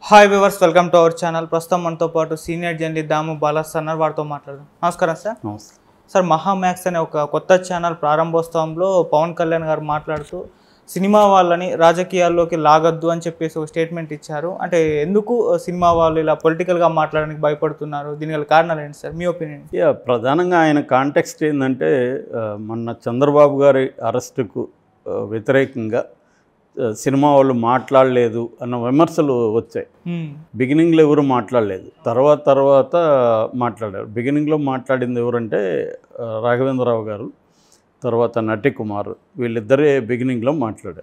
hi viewers welcome to our channel ప్రస్తుతం మనతో పాటు సీనియర్ జర్నలిస్ట్ దాము బాలాస్ అన్నారు వారితో మాట్లాడదాం నమస్కారం సార్ నమస్తే సార్ మహామ్యాక్స్ అనే ఒక కొత్త ఛానల్ ప్రారంభోత్సవంలో పవన్ కళ్యాణ్ గారు మాట్లాడుతూ సినిమా వాళ్ళని రాజకీయాల్లోకి లాగద్దు అని చెప్పేసి ఒక స్టేట్మెంట్ ఇచ్చారు అంటే ఎందుకు సినిమా వాళ్ళు ఇలా పొలిటికల్గా మాట్లాడడానికి భయపడుతున్నారు దీని గల కారణాలు ఏంటి సార్ మీ ఒపీనియన్ యా ప్రధానంగా ఆయన కాంటెక్స్ట్ ఏంటంటే ఆ, మొన్న చంద్రబాబు గారి అరెస్టుకు ఆ, వ్యతిరేకంగా ఆ, సినిమా వాళ్ళు మాట్లాడలేదు అన్న విమర్శలు వచ్చాయి బిగినింగ్లో ఎవరు మాట్లాడలేదు తర్వాత తర్వాత మాట్లాడారు బిగినింగ్లో మాట్లాడింది ఎవరంటే ఆ, రాఘవేంద్రరావు గారు తర్వాత నటి కుమార్ వీళ్ళిద్దరే బిగినింగ్లో మాట్లాడారు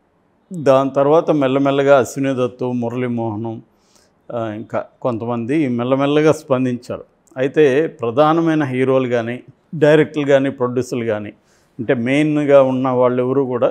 దాని తర్వాత మెల్లమెల్లగా అశ్విని దత్తు మురళీమోహనం ఆ, ఇంకా కొంతమంది మెల్లమెల్లగా స్పందించారు అయితే ప్రధానమైన హీరోలు కానీ డైరెక్టర్లు కానీ ప్రొడ్యూసర్లు కానీ అంటే మెయిన్గా ఉన్న వాళ్ళు ఎవరు కూడా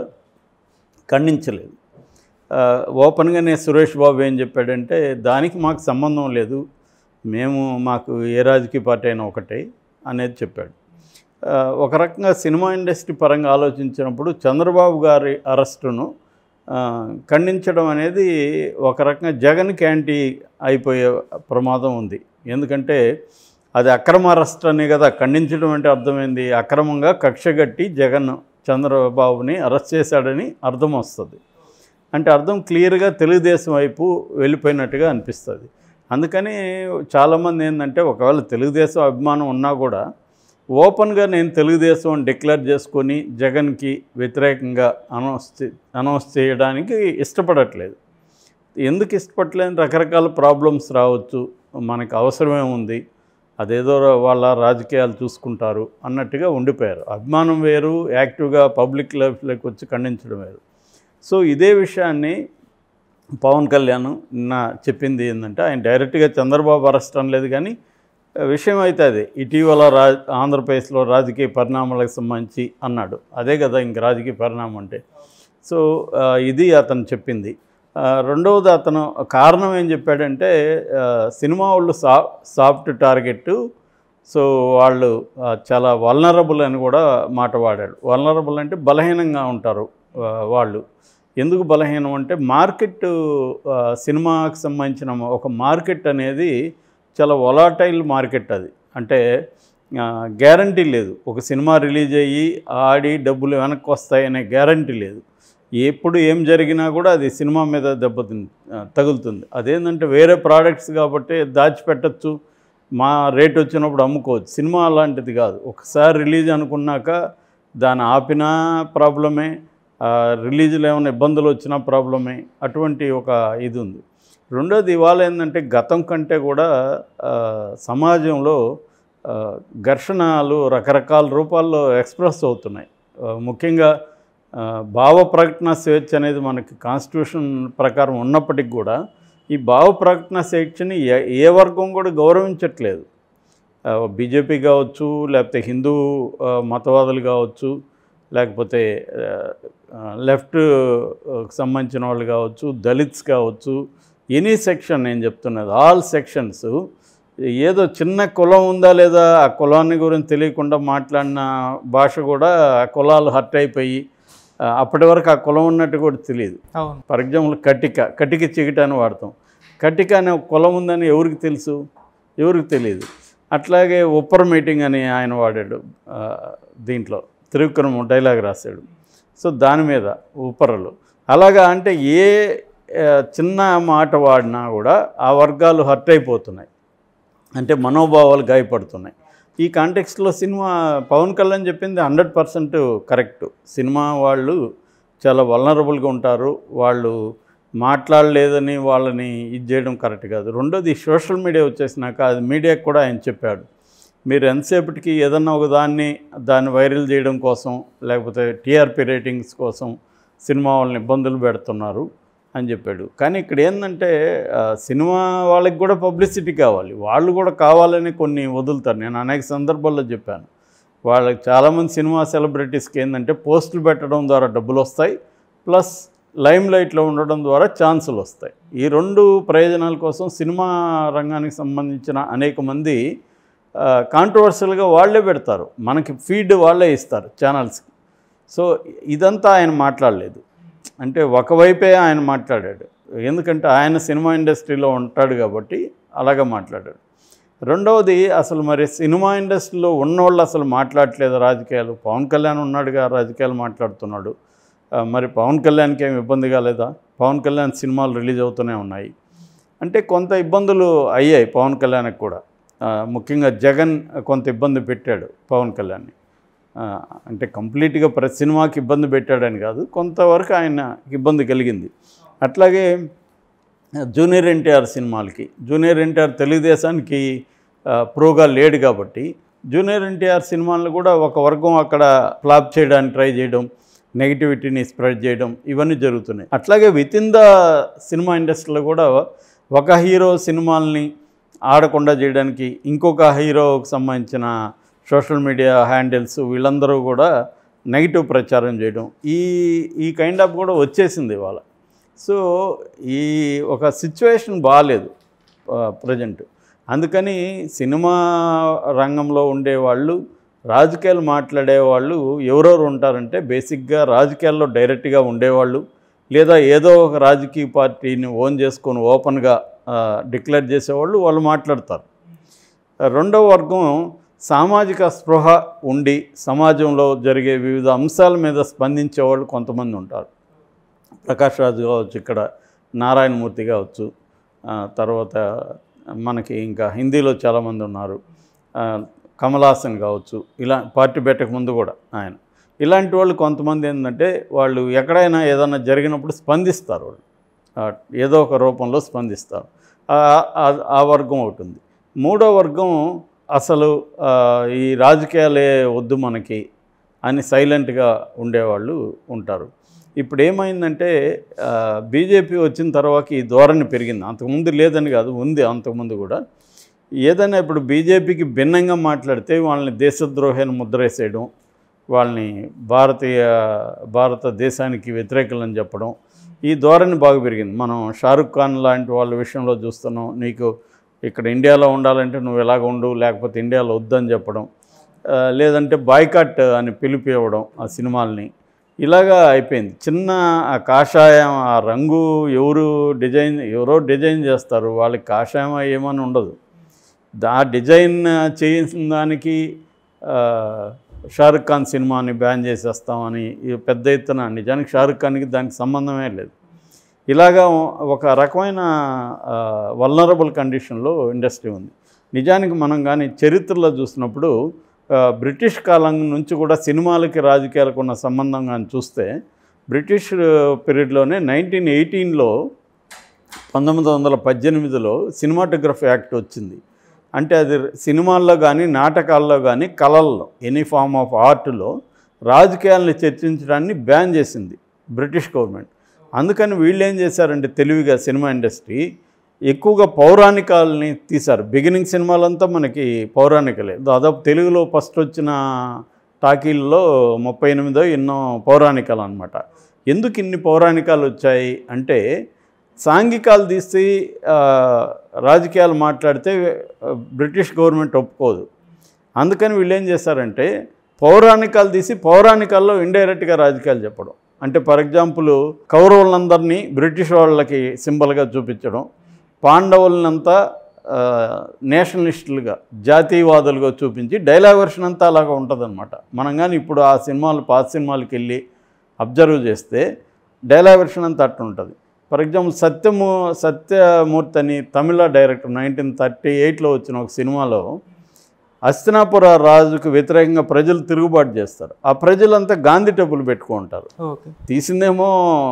ఖండించలేదు ఆ, ఓపెన్గానే సురేష్ బాబు ఏం చెప్పాడంటే దానికి మాకు సంబంధం లేదు మేము మాకు ఏ రాజకీయ పార్టీ అయినా ఒకటే అనేది చెప్పాడు ఆ, ఒక రకంగా సినిమా ఇండస్ట్రీ పరంగా ఆలోచించినప్పుడు చంద్రబాబు గారి అరెస్టును ఆ, ఖండించడం అనేది ఒక రకంగా జగన్కి యాంటీ అయిపోయే ప్రమాదం ఉంది ఎందుకంటే అది అక్రమ అరెస్ట్ అనే కదా ఖండించడం అంటే అర్థమైంది అక్రమంగా కక్షగట్టి జగన్ చంద్రబాబుని అరెస్ట్ చేశాడని అర్థం వస్తుంది అంటే అర్థం క్లియర్గా తెలుగుదేశం వైపు వెళ్ళిపోయినట్టుగా అనిపిస్తుంది అందుకని చాలామంది ఏంటంటే ఒకవేళ తెలుగుదేశం అభిమానం ఉన్నా కూడా ఓపెన్గా నేను తెలుగుదేశం అని డిక్లేర్ చేసుకొని జగన్కి వ్యతిరేకంగా అనౌన్స్ చే- అనౌన్స్ చేయడానికి ఇష్టపడట్లేదు ఎందుకు ఇష్టపడలేదు రకరకాల ప్రాబ్లమ్స్ రావచ్చు మనకు అవసరమే ఉంది అదేదో వాళ్ళ రాజకీయాలు చూసుకుంటారు అన్నట్టుగా ఉండిపోయారు అభిమానం వేరు యాక్టివ్గా పబ్లిక్ లైఫ్లోకి వచ్చి ఖండించడం వేరు సో ఇదే విషయాన్ని పవన్ కళ్యాణ్ నిన్న చెప్పింది ఏంటంటే ఆయన డైరెక్ట్గా చంద్రబాబు అరెస్ట్ అనలేదు కానీ ఆ, విషయం అయితే అదే ఇటీవల రా ఆంధ్రప్రదేశ్లో రాజకీయ పరిణామాలకు సంబంధించి అన్నాడు అదే కదా ఇంక రాజకీయ పరిణామం అంటే సో ఆ, ఇది అతను చెప్పింది ఆ, రెండవది అతను కారణం ఏం చెప్పాడంటే ఆ, సినిమా వాళ్ళు సా సాఫ్ట్ టార్గెట్ సో వాళ్ళు ఆ, చాలా వల్నరబుల్ అని కూడా మాట వాడాడు వల్నరబుల్ అంటే బలహీనంగా ఉంటారు ఆ, వాళ్ళు ఎందుకు బలహీనం అంటే మార్కెట్ ఆ, సినిమాకి సంబంధించిన ఒక మార్కెట్ అనేది చాలా వొలాటైల్ మార్కెట్ అది అంటే గ్యారంటీ లేదు ఒక సినిమా రిలీజ్ అయ్యి ఆడి డబ్బులు వెనక్కి వస్తాయనే గ్యారంటీ లేదు ఎప్పుడు ఏం జరిగినా కూడా అది సినిమా మీద దెబ్బతింది ఆ, తగులుతుంది అదేంటంటే వేరే ప్రోడక్ట్స్ కాబట్టి దాచిపెట్టచ్చు మా రేట్ వచ్చినప్పుడు అమ్ముకోవచ్చు సినిమా అలాంటిది కాదు ఒకసారి రిలీజ్ అనుకున్నాక దాన్ని ఆపినా ప్రాబ్లమే ఆ, రిలీజ్లో ఏమైనా ఇబ్బందులు వచ్చినా ప్రాబ్లమే అటువంటి ఒక ఇది ఉంది రెండోది ఇవాళ ఏంటంటే గతం కంటే కూడా ఆ, సమాజంలో ఆ, ఘర్షణలు రకరకాల రూపాల్లో ఎక్స్ప్రెస్ అవుతున్నాయి ఆ, ముఖ్యంగా ఆ, భావ ప్రకటన స్వేచ్ఛ అనేది మనకి కాన్స్టిట్యూషన్ ప్రకారం ఉన్నప్పటికి కూడా ఈ భావ ప్రకటన స్వేచ్ఛని ఏ ఏ వర్గం కూడా గౌరవించట్లేదు బీజేపీ కావచ్చు లేకపోతే హిందూ ఆ, మతవాదులు కావచ్చు లేకపోతే లెఫ్ట్ సంబంధించిన వాళ్ళు కావచ్చు దళిత్స్ కావచ్చు ఎనీ సెక్షన్ నేను చెప్తున్నది ఆల్ సెక్షన్స్ ఏదో చిన్న కులం ఉందా లేదా ఆ కులాన్ని గురించి తెలియకుండా మాట్లాడిన భాష కూడా ఆ కులాలు హర్ట్ అయిపోయి ఆ, అప్పటి వరకు ఆ కులం ఉన్నట్టు కూడా తెలియదు అవును ఫర్ ఎగ్జాంపుల్ కటిక కటిక చికిట అని వాడతాం కటిక అనే ఒక కులం ఉందని ఎవరికి తెలుసు ఎవరికి తెలియదు అట్లాగే ఉప్పర్ మీటింగ్ అని ఆయన వాడాడు ఆ, దీంట్లో త్రివిక్రమ్ డైలాగ్ రాశాడు సో దాని మీద ఉప్పరలు అలాగా అంటే ఏ ఆ, చిన్న మాట వాడినా కూడా ఆ వర్గాలు హర్ట్ అయిపోతున్నాయి అంటే మనోభావాలు గాయపడుతున్నాయి ఈ కాంటెక్స్ట్లో సినిమా పవన్ కళ్యాణ్ చెప్పింది హండ్రెడ్ పర్సెంట్ కరెక్ట్ సినిమా వాళ్ళు చాలా వలనరబుల్గా ఉంటారు వాళ్ళు మాట్లాడలేదని వాళ్ళని ఇది చేయడం కరెక్ట్ కాదు రెండోది సోషల్ మీడియా వచ్చేసినాక అది మీడియాకి కూడా ఆయన చెప్పాడు మీరు ఎంతసేపటికి ఏదన్నా ఒక దాన్ని దాన్ని వైరల్ చేయడం కోసం లేకపోతే టీఆర్పీ రేటింగ్స్ కోసం సినిమా వాళ్ళని ఇబ్బందులు పెడుతున్నారు అని చెప్పాడు కానీ ఇక్కడ ఏంటంటే ఆ, సినిమా వాళ్ళకి కూడా పబ్లిసిటీ కావాలి వాళ్ళు కూడా కావాలని కొన్ని వదులుతారు నేను అనేక సందర్భాల్లో చెప్పాను వాళ్ళకి చాలామంది సినిమా సెలబ్రిటీస్కి ఏంటంటే పోస్టులు పెట్టడం ద్వారా డబ్బులు వస్తాయి ప్లస్ లైమ్ లైట్లో ఉండడం ద్వారా ఛాన్సులు వస్తాయి ఈ రెండు ప్రయోజనాల కోసం సినిమా రంగానికి సంబంధించిన అనేక మంది కాంట్రవర్షియల్గా వాళ్ళే పెడతారు మనకి ఫీడ్ వాళ్ళే ఇస్తారు ఛానల్స్కి సో ఇదంతా ఆయన మాట్లాడలేదు అంటే ఒకవైపే ఆయన మాట్లాడాడు ఎందుకంటే ఆయన సినిమా ఇండస్ట్రీలో ఉంటాడు కాబట్టి అలాగే మాట్లాడాడు రెండవది అసలు మరి సినిమా ఇండస్ట్రీలో ఉన్నోళ్ళు అసలు మాట్లాడట్లేదు రాజకీయాలు పవన్ కళ్యాణ్ ఉన్నాడుగా రాజకీయాలు మాట్లాడుతున్నాడు ఆ, మరి పవన్ కళ్యాణ్కి ఏమి ఇబ్బంది కాలేదా పవన్ కళ్యాణ్ సినిమాలు రిలీజ్ అవుతూనే ఉన్నాయి అంటే కొంత ఇబ్బందులు అయ్యాయి పవన్ కళ్యాణ్కి కూడా ఆ, ముఖ్యంగా జగన్ కొంత ఇబ్బంది పెట్టాడు పవన్ కళ్యాణ్ని ఆ, అంటే కంప్లీట్గా ప్రతి సినిమాకి ఇబ్బంది పెట్టాడని కాదు కొంతవరకు ఆయన ఇబ్బంది కలిగింది అట్లాగే జూనియర్ ఎన్టీఆర్ సినిమాలకి జూనియర్ ఎన్టీఆర్ తెలుగుదేశానికి ఆ, ప్రోగా లేడు కాబట్టి జూనియర్ ఎన్టీఆర్ సినిమాలను కూడా ఒక వర్గం అక్కడ ఫ్లాప్ చేయడానికి ట్రై చేయడం నెగిటివిటీని స్ప్రెడ్ చేయడం ఇవన్నీ జరుగుతున్నాయి అట్లాగే విత్ ఇన్ ద సినిమా ఇండస్ట్రీలో కూడా ఒక హీరో సినిమాల్ని ఆడకుండా చేయడానికి ఇంకొక హీరోకి సంబంధించిన సోషల్ మీడియా హ్యాండిల్స్ వీళ్ళందరూ కూడా నెగిటివ్ ప్రచారం చేయడం ఈ ఈ కైండ్ ఆఫ్ కూడా వచ్చేసింది ఇవాళ సో ఈ ఒక సిచ్యువేషన్ బాగాలేదు ప్రజెంట్ అందుకని సినిమా రంగంలో ఉండేవాళ్ళు రాజకీయాలు మాట్లాడేవాళ్ళు ఎవరెవరు ఉంటారంటే బేసిక్గా రాజకీయాల్లో డైరెక్ట్గా ఉండేవాళ్ళు లేదా ఏదో ఒక రాజకీయ పార్టీని ఓన్ చేసుకొని ఓపెన్గా డిక్లేర్ చేసేవాళ్ళు వాళ్ళు మాట్లాడతారు రెండవ వర్గం సామాజిక స్పృహ ఉండి సమాజంలో జరిగే వివిధ అంశాల మీద స్పందించే వాళ్ళు కొంతమంది ఉంటారు ప్రకాష్ రాజు కావచ్చు ఇక్కడ నారాయణమూర్తి కావచ్చు ఆ, తర్వాత మనకి ఇంకా హిందీలో చాలామంది ఉన్నారు ఆ, కమల్ హాసన్ కావచ్చు ఇలా పార్టీ పెట్టక ముందు కూడా ఆయన ఇలాంటి వాళ్ళు కొంతమంది ఏంటంటే వాళ్ళు ఎక్కడైనా ఏదైనా జరిగినప్పుడు స్పందిస్తారు వాళ్ళు ఆ, ఏదో ఒక రూపంలో స్పందిస్తారు ఆ- ఆ- ఆ వర్గం ఒకటి ఉంది మూడో వర్గం అసలు ఆ, ఈ రాజకీయాలే వద్దు మనకి అని సైలెంట్గా ఉండేవాళ్ళు ఉంటారు ఇప్పుడు ఏమైందంటే బీజేపీ వచ్చిన తర్వాత ఈ ధోరణి పెరిగింది అంతకుముందు లేదని కాదు ఉంది అంతకుముందు కూడా ఏదైనా ఇప్పుడు బీజేపీకి భిన్నంగా మాట్లాడితే వాళ్ళని దేశద్రోహాన్ని ముద్రేసేయడం వాళ్ళని భారతీయ భారతదేశానికి వ్యతిరేకులని చెప్పడం ఈ ధోరణి బాగా పెరిగింది మనం షారుఖ్ ఖాన్ లాంటి వాళ్ళ విషయంలో చూస్తున్నాం నీకు ఇక్కడ ఇండియాలో ఉండాలంటే నువ్వు ఎలాగ ఉండు లేకపోతే ఇండియాలో వద్దని చెప్పడం ఆ, లేదంటే బాయ్కాట్ అని పిలిపి ఇవ్వడం ఆ సినిమాల్ని ఇలాగా అయిపోయింది చిన్న ఆ కాషాయం ఆ రంగు ఎవరు డిజైన్ ఎవరో డిజైన్ చేస్తారు వాళ్ళకి కాషాయం ఏమని ఉండదు దా డిజైన్ చేసిన దానికి ఆ, షారుఖ్ ఖాన్ సినిమాని బ్యాన్ చేసేస్తామని ఈ పెద్ద ఎత్తున నిజానికి షారుఖ్ ఖాన్కి దానికి సంబంధమే లేదు ఇలాగా ఒక రకమైన వల్నరబుల్ కండిషన్లో ఇండస్ట్రీ ఉంది నిజానికి మనం కానీ చరిత్రలో చూసినప్పుడు ఆ, బ్రిటిష్ కాలం నుంచి కూడా సినిమాలకి రాజకీయాలకు ఉన్న సంబంధం కానీ చూస్తే బ్రిటిష్ పీరియడ్లోనే నైన్టీన్ ఎయిటీన్లో పంతొమ్మిది వందల పద్దెనిమిదిలో సినిమాటోగ్రఫీ యాక్ట్ వచ్చింది అంటే అది సినిమాల్లో కానీ నాటకాల్లో కానీ కళల్లో ఎనీ ఫార్మ్ ఆఫ్ ఆర్ట్లో రాజకీయాలను చర్చించడాన్ని బ్యాన్ చేసింది బ్రిటిష్ గవర్నమెంట్ అందుకని వీళ్ళు ఏం చేశారంటే తెలివిగా సినిమా ఇండస్ట్రీ ఎక్కువగా పౌరాణికాలని తీశారు బిగినింగ్ సినిమాలంతా మనకి పౌరాణికలే దాదాపు తెలుగులో ఫస్ట్ వచ్చిన టాకీల్లో ముప్పై ఎనిమిదో ఎన్నో పౌరాణికాలు అనమాట ఎందుకు ఇన్ని పౌరాణికాలు వచ్చాయి అంటే సాంఘికాలు తీసి ఆ, రాజకీయాలు మాట్లాడితే ఆ, బ్రిటిష్ గవర్నమెంట్ ఒప్పుకోదు అందుకని వీళ్ళు ఏం చేశారంటే పౌరాణికాలు తీసి పౌరాణికాల్లో ఇండైరెక్ట్గా రాజకీయాలు చెప్పడం అంటే ఫర్ ఎగ్జాంపుల్ కౌరవులందరినీ బ్రిటిష్ వాళ్ళకి సింబల్గా చూపించడం పాండవులనంతా ఆ, నేషనలిస్టులుగా జాతీయవాదులుగా చూపించి డైలాగ్ వర్షన్ అంతా అలాగా ఉంటుందన్నమాట మనం కానీ ఇప్పుడు ఆ సినిమాలు పాత సినిమాలకి వెళ్ళి అబ్జర్వ్ చేస్తే డైలాగ్ వర్షన్ అంతా అట్టు ఉంటుంది ఫర్ ఎగ్జాంపుల్ సత్యము సత్యమూర్తి అని తమిళ డైరెక్టర్ నైన్టీన్ థర్టీ ఎయిట్లో వచ్చిన ఒక సినిమాలో హస్తినాపుర రాజుకు వ్యతిరేకంగా ప్రజలు తిరుగుబాటు చేస్తారు ఆ ప్రజలంతా గాంధీ టెంపుల్ పెట్టుకుంటారు ఓకే తీసిందేమో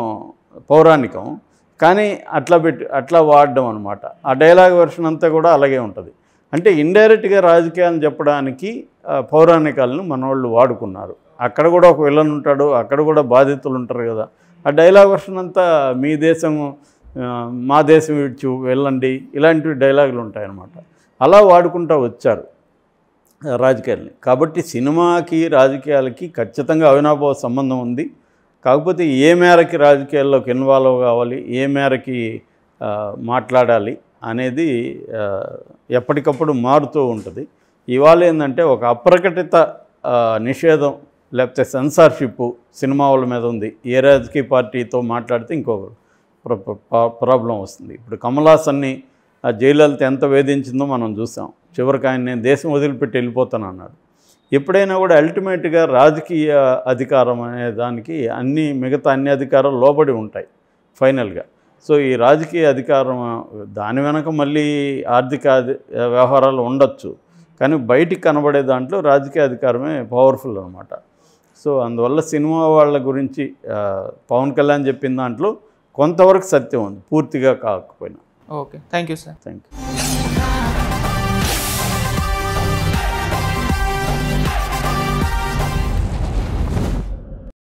పౌరాణికం కానీ అట్లా పెట్టి అట్లా వాడడం అనమాట ఆ డైలాగ్ వెర్షన్ అంతా కూడా అలాగే ఉంటుంది అంటే ఇండైరెక్ట్గా రాజకీయాలను చెప్పడానికి ఆ, పౌరాణికాలను మన వాళ్ళు వాడుకున్నారు అక్కడ కూడా ఒక విలన్ ఉంటాడు అక్కడ కూడా బాధితులు ఉంటారు కదా ఆ డైలాగ్ వెర్షన్ అంతా మీ దేశం ఆ, మా దేశం విడిచి వెళ్ళండి ఇలాంటివి డైలాగులు ఉంటాయన్నమాట అలా వాడుకుంటూ వచ్చారు రాజకీయాల్ని కాబట్టి సినిమాకి రాజకీయాలకి ఖచ్చితంగా అవినాభావ సంబంధం ఉంది కాకపోతే ఏ మేరకి రాజకీయాల్లోకి ఇన్వాల్వ్ కావాలి ఏ మేరకి ఆ, మాట్లాడాలి అనేది ఆ, ఎప్పటికప్పుడు మారుతూ ఉంటుంది ఇవాళ ఏంటంటే ఒక అప్రకటిత ఆ, నిషేధం లేకపోతే సెన్సార్షిప్ సినిమా వాళ్ళ మీద ఉంది ఏ రాజకీయ పార్టీతో మాట్లాడితే ఇంకొకరు ప్రాబ్లం వస్తుంది ఇప్పుడు కమలాసన్ని ఆ జయలలిత ఎంత వేధించిందో మనం చూసాం చివరికి ఆయన నేను దేశం వదిలిపెట్టి వెళ్ళిపోతాను అన్నాడు ఎప్పుడైనా కూడా అల్టిమేట్గా రాజకీయ అధికారం అనే దానికి అన్ని మిగతా అన్ని అధికారాలు లోబడి ఉంటాయి ఫైనల్గా సో ఈ రాజకీయ అధికారం దాని వెనక మళ్ళీ ఆర్థిక అధి- వ్యవహారాలు ఉండొచ్చు కానీ బయటికి కనబడే దాంట్లో రాజకీయ అధికారమే పవర్ఫుల్ అనమాట సో అందువల్ల సినిమా వాళ్ళ గురించి ఆ, పవన్ కళ్యాణ్ చెప్పిన దాంట్లో కొంతవరకు సత్యం ఉంది పూర్తిగా కాకపోయినా okay thank you sir thank you